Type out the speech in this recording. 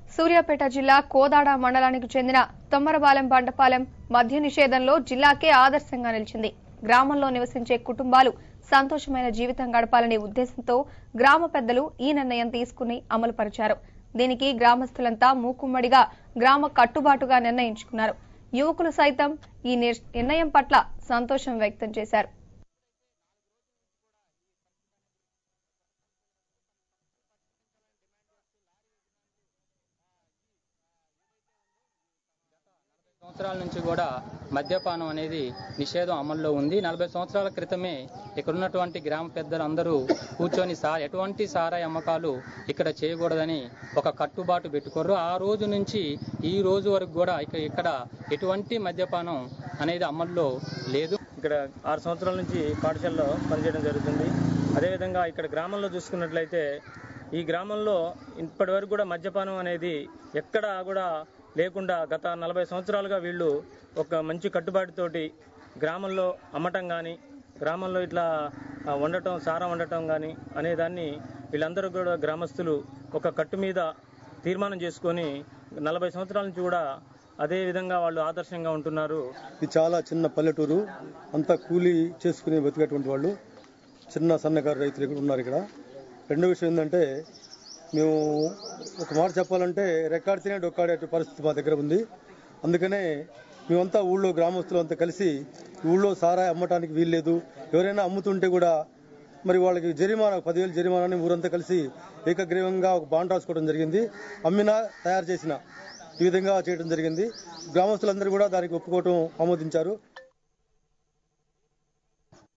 సూర్యాపేట జిల్లా కోదాడ మండలానికి చెందిన తొమ్మరపాలెం బండపాలెం మద్య నిషేధంలో జిల్లాకే ఆదర్శంగా నిలిచింది గ్రామంలో నివసించే కుటుంబాలు సంతోషమైన జీవితం గడపాలనే ఉద్దేశంతో గ్రామ పెద్దలు ఈ నిర్ణయం తీసుకుని అమలు పరిచారు దీనికి గ్రామస్తులంతా మూకుమ్మడిగా గ్రామ కట్టుబాటుగా నిర్ణయించుకున్నారు యువకులు సైతం ఈ నిర్- నిర్ణయం పట్ల సంతోషం వ్యక్తం చేశారు సంవత్సరాల నుంచి కూడా మద్యపానం అనేది నిషేధం అమల్లో ఉంది నలభై సంవత్సరాల క్రితమే ఇక్కడ ఉన్నటువంటి గ్రామ పెద్దలందరూ కూర్చొని సా ఎటువంటి సారాయి అమ్మకాలు ఇక్కడ చేయకూడదని ఒక కట్టుబాటు పెట్టుకోరు ఆ రోజు నుంచి ఈ రోజు వరకు కూడా ఇక ఇక్కడ ఎటువంటి మద్యపానం అనేది అమల్లో లేదు ఇక్కడ ఆరు సంవత్సరాల నుంచి పాఠశాలలో పనిచేయడం జరుగుతుంది అదేవిధంగా ఇక్కడ గ్రామంలో చూసుకున్నట్లయితే ఈ గ్రామంలో ఇప్పటి వరకు కూడా మద్యపానం అనేది ఎక్కడా కూడా లేకుండా గత నలభై సంవత్సరాలుగా వీళ్ళు ఒక మంచి కట్టుబాటుతోటి గ్రామంలో అమ్మటం కానీ గ్రామంలో ఇట్లా ఆ, వండటం సారా వండటం కానీ అనేదాన్ని వీళ్ళందరూ కూడా గ్రామస్తులు ఒక కట్టు మీద తీర్మానం చేసుకొని నలభై సంవత్సరాల నుంచి కూడా అదే విధంగా వాళ్ళు ఆదర్శంగా ఉంటున్నారు ఇది చాలా చిన్న పల్లెటూరు అంతా కూలీ చేసుకుని బతికేటువంటి వాళ్ళు చిన్న సన్నకారు రైతులు ఇక్కడ ఉన్నారు ఇక్కడ రెండో విషయం ఏంటంటే మేము ఒక మాట చెప్పాలంటే రెక్కాడి తినే డొక్కాడే పరిస్థితి మా దగ్గర ఉంది అందుకనే మేమంతా ఊళ్ళో గ్రామస్తులు అంతా కలిసి ఊళ్ళో సారా అమ్మటానికి వీల్లేదు ఎవరైనా అమ్ముతుంటే కూడా మరి వాళ్ళకి జరిమానా పదివేలు జరిమానాని ఊరంతా కలిసి ఏకగ్రీవంగా ఒక బాండ్ రాసుకోవడం జరిగింది అమ్మినా తయారు చేసిన ఈ విధంగా చేయడం జరిగింది గ్రామస్తులందరూ కూడా దానికి ఒప్పుకోవటం ఆమోదించారు